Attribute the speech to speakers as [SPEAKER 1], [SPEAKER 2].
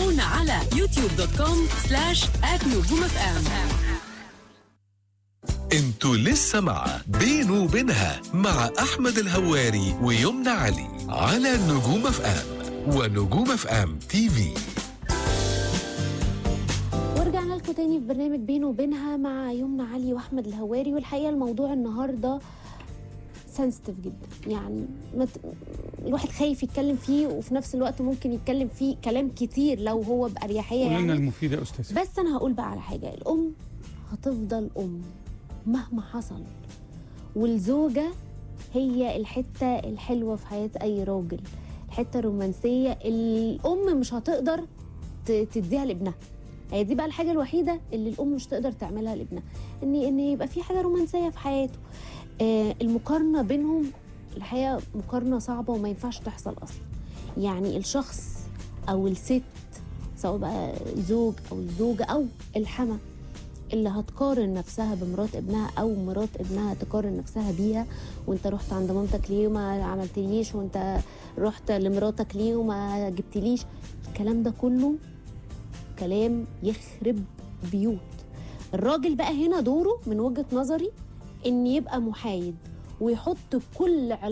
[SPEAKER 1] تابعونا على يوتيوب دوت كوم سلاش نجوم اف ام
[SPEAKER 2] انتوا لسه مع بينه وبينها مع احمد الهواري ويمنى علي على نجوم اف ام ونجوم اف ام تي في
[SPEAKER 3] ورجعنا لكم تاني في برنامج بينه وبينها مع يمنى علي واحمد الهواري والحقيقه الموضوع النهارده سنسيتيف جدا يعني مت... الواحد خايف يتكلم فيه وفي نفس الوقت ممكن يتكلم فيه كلام كتير لو هو بأريحية
[SPEAKER 4] قول لنا
[SPEAKER 3] يعني
[SPEAKER 4] المفيد يا استاذ
[SPEAKER 3] بس انا هقول بقى على حاجه الام هتفضل ام مهما حصل والزوجه هي الحته الحلوه في حياه اي راجل الحته الرومانسيه الام مش هتقدر ت- تديها لابنها هي دي بقى الحاجه الوحيده اللي الام مش تقدر تعملها لابنها ان ان يبقى في حاجه رومانسيه في حياته آه المقارنه بينهم الحقيقه مقارنه صعبه وما ينفعش تحصل اصلا يعني الشخص او الست سواء بقى زوج او الزوجه او الحما اللي هتقارن نفسها بمرات ابنها او مرات ابنها تقارن نفسها بيها وانت رحت عند مامتك ليه وما عملتليش وانت رحت لمراتك ليه وما جبتليش الكلام ده كله كلام يخرب بيوت الراجل بقى هنا دوره من وجهة نظري ان يبقى محايد ويحط كل